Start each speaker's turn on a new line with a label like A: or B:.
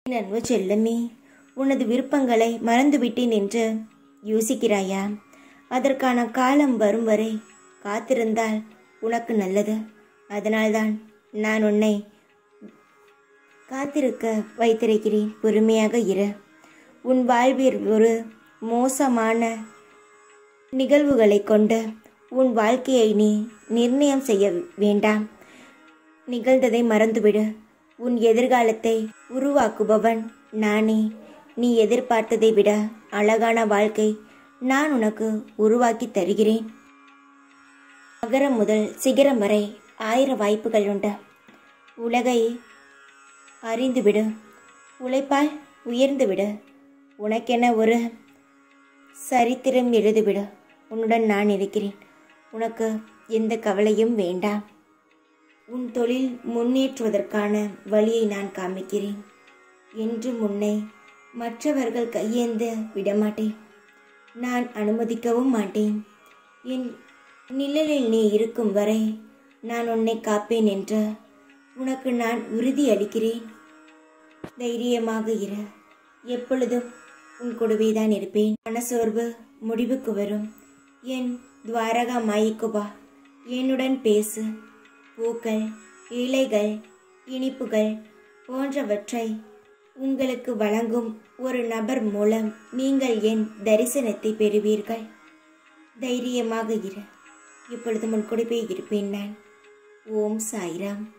A: என் அன்பு செல்லமே உனது விருப்பங்களை மறந்துவிட்டேன் என்று யோசிக்கிறாயா அதற்கான காலம் வரும் வரை காத்திருந்தால் உனக்கு நல்லது அதனால்தான் நான் உன்னை காத்திருக்க வைத்திருக்கிறேன் பொறுமையாக இரு உன் வாழ்வில் ஒரு மோசமான நிகழ்வுகளை கொண்டு உன் வாழ்க்கையை நீ நிர்ணயம் செய்ய வேண்டாம் நிகழ்ந்ததை மறந்துவிடு உன் எதிர்காலத்தை உருவாக்குபவன் நானே நீ எதிர்பார்த்ததை விட அழகான வாழ்க்கை நான் உனக்கு உருவாக்கி தருகிறேன் அகரம் முதல் சிகரம் வரை ஆயிரம் வாய்ப்புகள் உண்டு உலகை அறிந்துவிடு உழைப்பால் உயர்ந்துவிடு உனக்கென ஒரு சரித்திரம் எழுதிவிடு உன்னுடன் நான் இருக்கிறேன் உனக்கு எந்த கவலையும் வேண்டாம் உன் தொழில் முன்னேற்றுவதற்கான வழியை நான் காமிக்கிறேன் என்று முன்னை மற்றவர்கள் கையேந்த விடமாட்டேன் நான் அனுமதிக்கவும் மாட்டேன் என் நிழலில் நீ இருக்கும் வரை நான் உன்னை காப்பேன் என்று உனக்கு நான் உறுதி அளிக்கிறேன் தைரியமாக இரு எப்பொழுதும் உன் கூடவே தான் இருப்பேன் மனசோர்வு முடிவுக்கு வரும் என் துவாரகா மாய்க்கு வா என்னுடன் பேசு பூக்கள் இலைகள் இனிப்புகள் போன்றவற்றை உங்களுக்கு வழங்கும் ஒரு நபர் மூலம் நீங்கள் என் தரிசனத்தை பெறுவீர்கள் தைரியமாக இரு இப்பொழுது முன் கூடவே இருப்பேன் நான் ஓம் சாய்ராம்